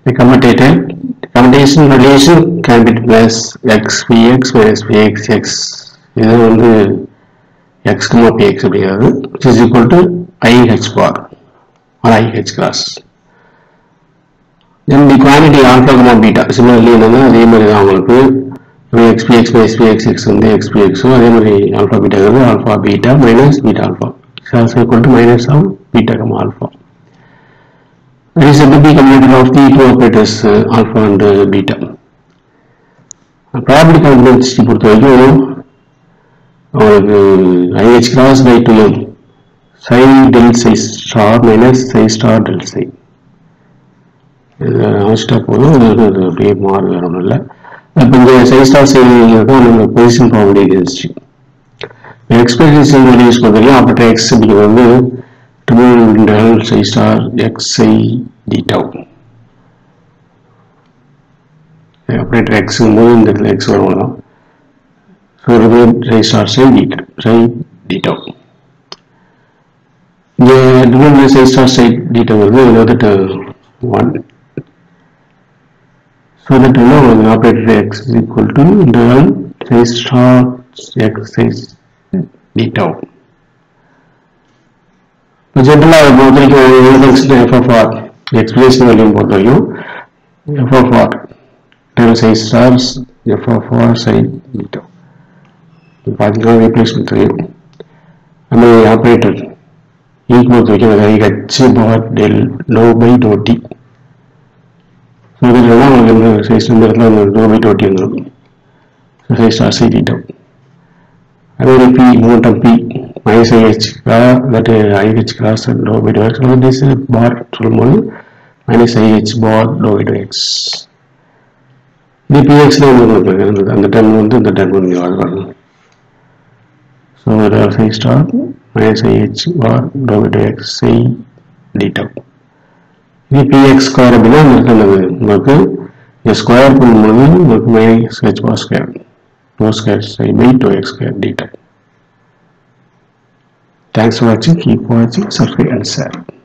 the commutator commutation relation can be plus x px minus pxx இது வந்து x px அப்படிங்கிறது which is equal to i h bar or i h cross then the quantity alpha comma beta similarly என்னன்னா அதே மாதிரி தான் உங்களுக்கு x px minus pxx வந்து x px அதே மாதிரி alpha beta ங்கிறது alpha beta minus beta alpha is also equal to minus of beta comma alpha That is said to be commutator of the two operators uh, alpha and uh, beta. Property காம்பிடன்சிட்டி பொறுத்த வரைக்கும் உங்களுக்கு i h cross by two m psi del psi star minus psi star del psi இது ஆஸ்டா போதும் அது வந்து அது அப்படியே மாறு வேற ஒன்றும் இல்லை இப்போ இந்த சை ஸ்டார் சை தான் நம்ம position property density expectation values பொறுத்த வரைக்கும் ஆப்ரேட்டர் எக்ஸ் அப்படிங்கிறது வந்து trivial integral psi star x psi d tau operator x போது இந்த இடத்துல எக்ஸ் வரும் அவ்வளோதான் so remain psi star psi d psi d tau இந்த remain psi star psi d tau வந்து இது வந்துட்டு ஒன் ஸோ தட் வந்து உங்களுக்கு operator x is equal to integral psi star x psi d tau ஜென்ரலாக பொறுத்த வரைக்கும் எலிமெண்ட்ஸில் எஃப்எஃப்ஆர் எக்ஸ்பிளேஷன் வேல்யூ பொறுத்த வரைக்கும் எஃப்எஃப்ஆர் டெல் சைஸ் ஸ்டார்ஸ் எஃப்எஃப்ஆர் சை பீட்டோ பார்த்தீங்கன்னா ரீப்ளேஸ்மெண்ட் தெரியும் அந்த ஆப்ரேட்டர் ஈ பொறுத்த வரைக்கும் அது ஹெச் பார் டெல் லோ பை டோட்டி ஸோ இதெல்லாம் உங்களுக்கு இந்த சைஸ் இந்த இடத்துல அந்த லோ பை டோட்டி வந்துடும் சைஸ் ஸ்டார் சை பீட்டோ அதே மாதிரி p momentum p minus i h that i h cross லோ by two x this bar சொல்லும்போது மைனஸ் ஐஹெச் பார் லோ பை டூ எக்ஸ் இது பிஎக்ஸ்ல உங்களுக்கு அந்த டெர்ம் வந்து இந்த டெர்ம் வந்து அது வரணும் so psi star minus i h bar லோ பை டூ எக்ஸ் சை டீட்டா இது பிஎக்ஸ் ஸ்கொயர் அப்படின்னா உங்களுக்கு உங்களுக்கு ஸ்கொயர் பண்ணும்போது உங்களுக்கு minus h bar square two square psi by two x square டீட்டா Thanks for watching. Keep watching, subscribe and share.